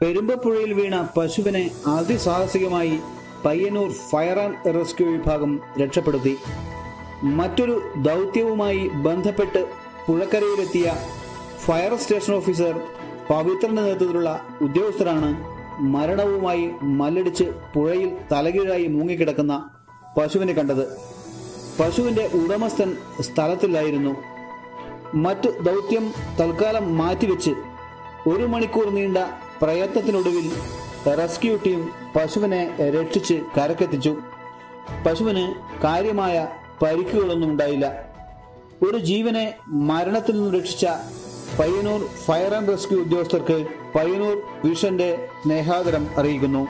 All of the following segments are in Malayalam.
പെരുമ്പപ്പുഴയിൽ വീണ പശുവിനെ അതിസാഹസികമായി പയ്യന്നൂർ ഫയർ ആൻഡ് റെസ്ക്യൂ വിഭാഗം രക്ഷപ്പെടുത്തി മറ്റൊരു ദൗത്യവുമായി ബന്ധപ്പെട്ട് പുഴക്കരയിലെത്തിയ ഫയർ സ്റ്റേഷൻ ഓഫീസർ പവിത്രന്റെ നേതൃത്വത്തിലുള്ള ഉദ്യോഗസ്ഥരാണ് മരണവുമായി മല്ലടിച്ച് പുഴയിൽ തലകീഴായി മുങ്ങിക്കിടക്കുന്ന പശുവിനെ കണ്ടത് പശുവിന്റെ ഉടമസ്ഥൻ സ്ഥലത്തില്ലായിരുന്നു മറ്റു ദൗത്യം തൽക്കാലം മാറ്റിവെച്ച് ഒരു മണിക്കൂർ നീണ്ട പ്രയത്നത്തിനൊടുവിൽ റെസ്ക്യൂ ടീം പശുവിനെ രക്ഷിച്ച് കരക്കെത്തിച്ചു പശുവിന് കാര്യമായ പരിക്കുകളൊന്നും ഉണ്ടായില്ല ഒരു ജീവനെ മരണത്തിൽ നിന്നും രക്ഷിച്ച പയ്യന്നൂർ ഫയർ ആൻഡ് റെസ്ക്യൂ ഉദ്യോഗസ്ഥർക്ക് പയ്യന്നൂർ വിഷന്റെ സ്നേഹാദരം അറിയിക്കുന്നു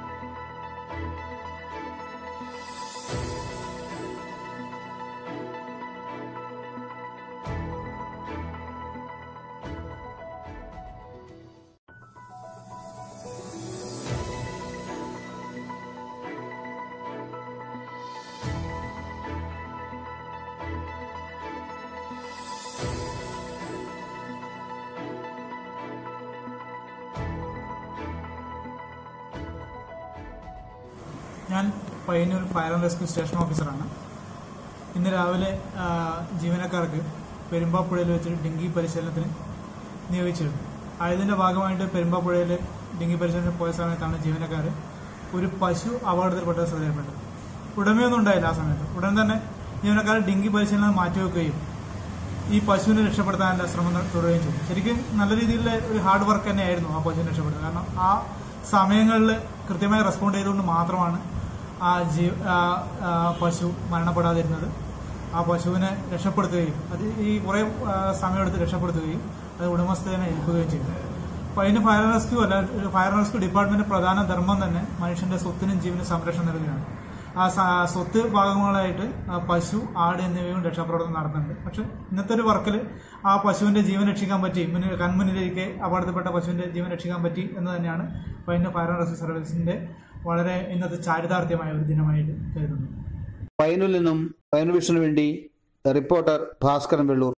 ഞാൻ Payyanur fire and rescue station ഓഫീസറാണ് ഇന്ന് രാവിലെ ആ, ജീവനക്കാർക്ക് പെരുമ്പാപ്പുഴയിൽ വെച്ച് ഡെങ്കി പരിശീലനത്തിന് നിയോഗിച്ചിരുന്നു ആയതിന്റെ ഭാഗമായിട്ട് പെരുമ്പാപ്പുഴയിൽ ഡെങ്കി പരിശീലനത്തിന് പോയ സമയത്താണ് ജീവനക്കാർ ഒരു പശു അപകടത്തിൽപ്പെട്ടത് ശ്രദ്ധയിൽപ്പെട്ടത് ഉടമയൊന്നും ഉണ്ടായില്ല ആ സമയത്ത് ഉടൻ തന്നെ ജീവനക്കാർ ഡെങ്കി പരിശീലനം മാറ്റിവെക്കുകയും ഈ പശുവിനെ രക്ഷപ്പെടുത്താനുള്ള ശ്രമം തുടരുകയും ചെയ്തു ശരിക്കും നല്ല രീതിയിലുള്ള ഒരു ഹാർഡ് വർക്ക് തന്നെയായിരുന്നു ആ പശുവിനെ രക്ഷപ്പെടുത്തുന്നത് കാരണം ആ സമയങ്ങളിൽ കൃത്യമായി റെസ്പോണ്ട് ചെയ്തുകൊണ്ട് മാത്രമാണ് ആ ജീ ആ, ആ പശു മരണപ്പെടാതിരുന്നത് ആ പശുവിനെ രക്ഷപ്പെടുത്തുകയും അത് ഈ കുറേ ആ, സമയമെടുത്ത് രക്ഷപ്പെടുത്തുകയും അത് ഉടമസ്ഥനെ ഏൽക്കുകയും ചെയ്തു അപ്പോൾ അതിന് ഫയർ ആൻഡ് റെസ്ക്യൂ അല്ല ഫയർ ആൻഡ് റെസ്ക്യൂ ഡിപ്പാർട്ട്മെന്റ് പ്രധാന ധർമ്മം തന്നെ മനുഷ്യന്റെ സ്വത്തിനും ജീവനും സംരക്ഷണം നൽകുകയാണ് ആ സ- സ്വത്ത് ഭാഗങ്ങളായിട്ട് ആ പശു ആട് എന്നിവയും രക്ഷാപ്രവർത്തനം നടത്തുന്നുണ്ട് പക്ഷെ ഇന്നത്തെ ഒരു വർക്കിൽ ആ പശുവിന്റെ ജീവൻ രക്ഷിക്കാൻ പറ്റി മുന്നിൽ കൺമുന്നിലേക്ക് അപകടത്തിൽപ്പെട്ട പശുവിന്റെ ജീവൻ രക്ഷിക്കാൻ പറ്റി എന്ന് തന്നെയാണ് പയ്യന്നൂർ ഫയർ ആൻഡ് റെസ്ക്യൂ സർവീസിന്റെ വളരെ ഇന്നത്തെ ചാരിതാർത്ഥ്യമായ ഒരു ദിനമായിട്ട് കരുതുന്നു പയ്യന്നൂരിൽ നിന്നും പയ്യന്നൂർ വിഷന് വേണ്ടി റിപ്പോർട്ടർ ഭാസ്കരൻ വെള്ളൂർ